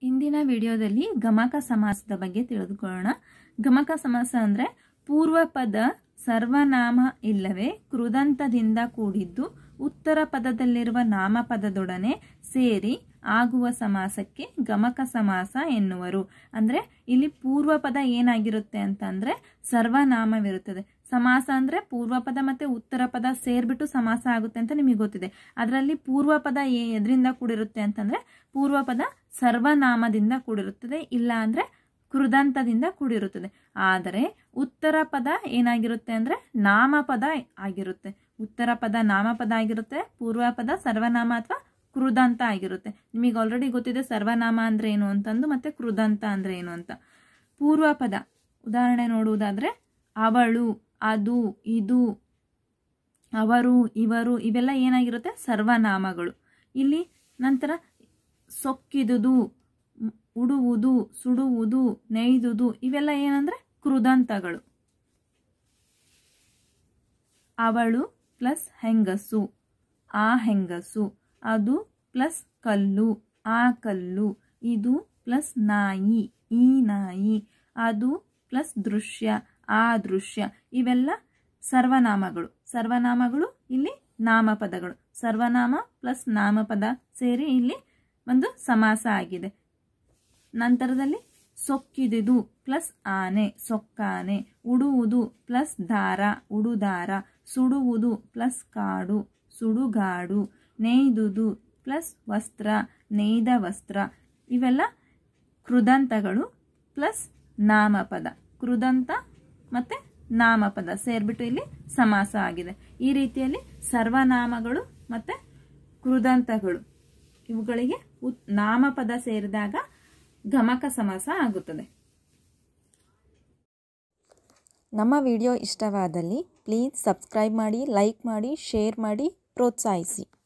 ಇಂದಿನ ವಿಡಿಯೋದಲ್ಲಿ ಗಮಕ ಸಮಾಸದ ಬಗ್ಗೆ ತಿಳಿದುಕೊಳ್ಳೋಣ ಗಮಕ ಸಮಾಸ ಅಂದರೆ ಪೂರ್ವ ಪದ ಸರ್ವನಾಮ ಇಲ್ಲವೇ ಕೃದಂತದಿಂದ ಕೂಡಿದ್ದು ಉತ್ತರ ಪದದಲ್ಲಿರುವ ನಾಮಪದದೊಡನೆ ಸೇರಿ ಆಗುವ ಸಮಾಸಕ್ಕೆ ಗಮಕ ಸಮಾಸ ಎನ್ನುವರು ಅಂದರೆ ಇಲ್ಲಿ ಪೂರ್ವ ಪದ ಏನಾಗಿರುತ್ತೆ ಅಂತ ಅಂದರೆ ಸರ್ವನಾಮವಿರುತ್ತದೆ ಸಮಾಸ ಅಂದರೆ ಪೂರ್ವ ಪದ ಮತ್ತು ಉತ್ತರ ಪದ ಸೇರಿಬಿಟ್ಟು ಸಮಾಸ ಆಗುತ್ತೆ ಅಂತ ನಿಮಗೆ ಗೊತ್ತಿದೆ ಅದರಲ್ಲಿ ಪೂರ್ವ ಪದ ಏ ಎದರಿಂದ ಕೂಡಿರುತ್ತೆ ಅಂತಂದರೆ ಪೂರ್ವ ಪದ ಸರ್ವನಾಮದಿಂದ ಕೂಡಿರುತ್ತದೆ ಇಲ್ಲ ಅಂದರೆ ಕೃದಂತದಿಂದ ಕೂಡಿರುತ್ತದೆ ಆದರೆ ಉತ್ತರ ಪದ ಏನಾಗಿರುತ್ತೆ ಅಂದರೆ ನಾಮಪದ ಆಗಿರುತ್ತೆ ಉತ್ತರ ಪದ ನಾಮಪದ ಆಗಿರುತ್ತೆ ಪೂರ್ವ ಪದ ಸರ್ವನಾಮ ಅಥವಾ ಕೃದಂತ ಆಗಿರುತ್ತೆ ನಿಮಗೆ ಆಲ್ರೆಡಿ ಗೊತ್ತಿದೆ ಸರ್ವನಾಮ ಅಂದರೆ ಏನು ಅಂತಂದು ಮತ್ತು ಕೃದಂತ ಅಂದರೆ ಏನು ಅಂತ ಪೂರ್ವ ಪದ ಉದಾಹರಣೆ ನೋಡುವುದಾದರೆ ಅವಳು ಅದು ಇದು ಅವರು ಇವರು ಇವೆಲ್ಲ ಏನಾಗಿರುತ್ತೆ ಸರ್ವನಾಮಗಳು ಇಲ್ಲಿ ನಂತರ ಸೊಕ್ಕಿದುದು ಉಡುವುದು ಸುಡುವುದು ನೇಯ್ದುದು ಇವೆಲ್ಲ ಏನಂದ್ರೆ ಕೃದಂತಗಳು ಅವಳು ಪ್ಲಸ್ ಹೆಂಗಸು ಆ ಹೆಂಗಸು ಅದು ಪ್ಲಸ್ ಕಲ್ಲು ಆ ಕಲ್ಲು ಇದು ಪ್ಲಸ್ ನಾಯಿ ಈ ನಾಯಿ ಅದು ಪ್ಲಸ್ ದೃಶ್ಯ ಆ ದೃಶ್ಯ ಇವೆಲ್ಲ ಸರ್ವನಾಮಗಳು ಸರ್ವನಾಮಗಳು ಇಲ್ಲಿ ನಾಮಪದಗಳು ಸರ್ವನಾಮ ಪ್ಲಸ್ ನಾಮಪದ ಸೇರಿ ಇಲ್ಲಿ ಒಂದು ಸಮಾಸ ಆಗಿದೆ ನಂತರದಲ್ಲಿ ಸೊಕ್ಕಿದುದು ಪ್ಲಸ್ ಆನೆ ಸೊಕ್ಕಾನೆ ಉಡುವುದು ಪ್ಲಸ್ ದಾರ ಉಡುದಾರ ಸುಡುವುದು ಪ್ಲಸ್ ಕಾಡು ಸುಡುಗಾಡು ನೇಯ್ದುದು ಪ್ಲಸ್ ವಸ್ತ್ರ ನೇಯ್ದ ವಸ್ತ್ರ ಇವೆಲ್ಲ ಕೃದಂತಗಳು ಪ್ಲಸ್ ನಾಮಪದ ಕೃದಂತ ಮತ್ತು ನಾಮಪದ ಸೇರಿಬಿಟ್ಟು ಇಲ್ಲಿ ಸಮಾಸ ಆಗಿದೆ ಈ ರೀತಿಯಲ್ಲಿ ಸರ್ವನಾಮಗಳು ಮತ್ತು ಕೃದಂತಗಳು ಇವುಗಳಿಗೆ ಉತ್ ನಾಮಪದ ಸೇರಿದಾಗ ಗಮಕ ಸಮಾಸ ಆಗುತ್ತದೆ ನಮ್ಮ ವಿಡಿಯೋ ಇಷ್ಟವಾದಲ್ಲಿ ಪ್ಲೀಸ್ ಸಬ್ಸ್ಕ್ರೈಬ್ ಮಾಡಿ ಲೈಕ್ ಮಾಡಿ ಶೇರ್ ಮಾಡಿ ಪ್ರೋತ್ಸಾಹಿಸಿ